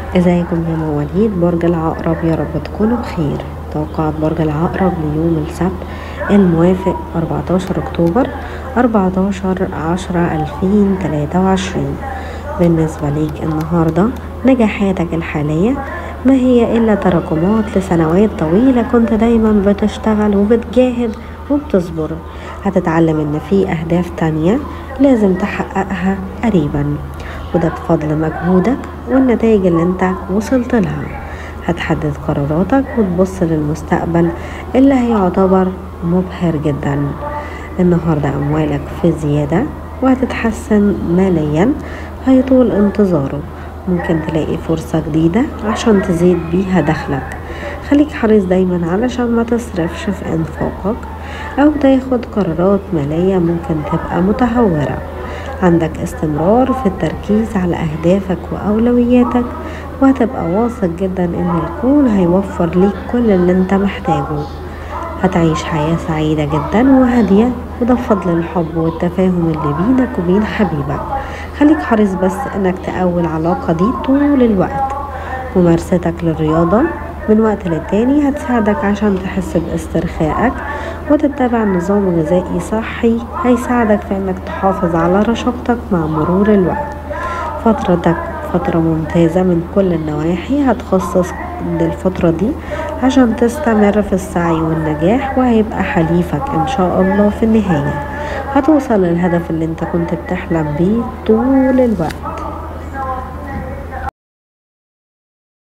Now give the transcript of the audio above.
ازيكم يا مواليد برج العقرب يا رب تكونوا بخير توقعات برج العقرب ليوم السبت الموافق 14 اكتوبر 14 10 2023 بالنسبة ليك النهاردة نجاحاتك الحالية ما هي إلا تراكمات لسنوات طويلة كنت دايما بتشتغل وبتجاهد وبتصبر هتتعلم ان في اهداف تانية لازم تحققها قريبا وده بفضل مجهودك والنتائج اللي انت وصلت لها هتحدد قراراتك وتبص للمستقبل اللي هيعتبر مبهر جدا النهاردة أموالك في زيادة وهتتحسن ماليا هيطول انتظاره ممكن تلاقي فرصة جديدة عشان تزيد بيها دخلك خليك حريص دايما علشان ما تصرفش في انفاقك او تاخد قرارات مالية ممكن تبقى متهورة عندك استمرار في التركيز على أهدافك وأولوياتك وهتبقى واثق جدا إن الكون هيوفر ليك كل اللي انت محتاجه هتعيش حياة سعيدة جدا وهادية وده بفضل الحب والتفاهم اللي بينك وبين حبيبك خليك حريص بس انك تقوي العلاقة دي طول الوقت ممارستك للرياضة من وقت للتاني هتساعدك عشان تحس باسترخائك وتتبع نظام غذائي صحي هيساعدك في انك تحافظ على رشاقتك مع مرور الوقت فترتك فترة ممتازة من كل النواحي هتخصص الفترة دي عشان تستمر في السعي والنجاح وهيبقى حليفك ان شاء الله في النهاية هتوصل للهدف اللي انت كنت بتحلم بيه طول الوقت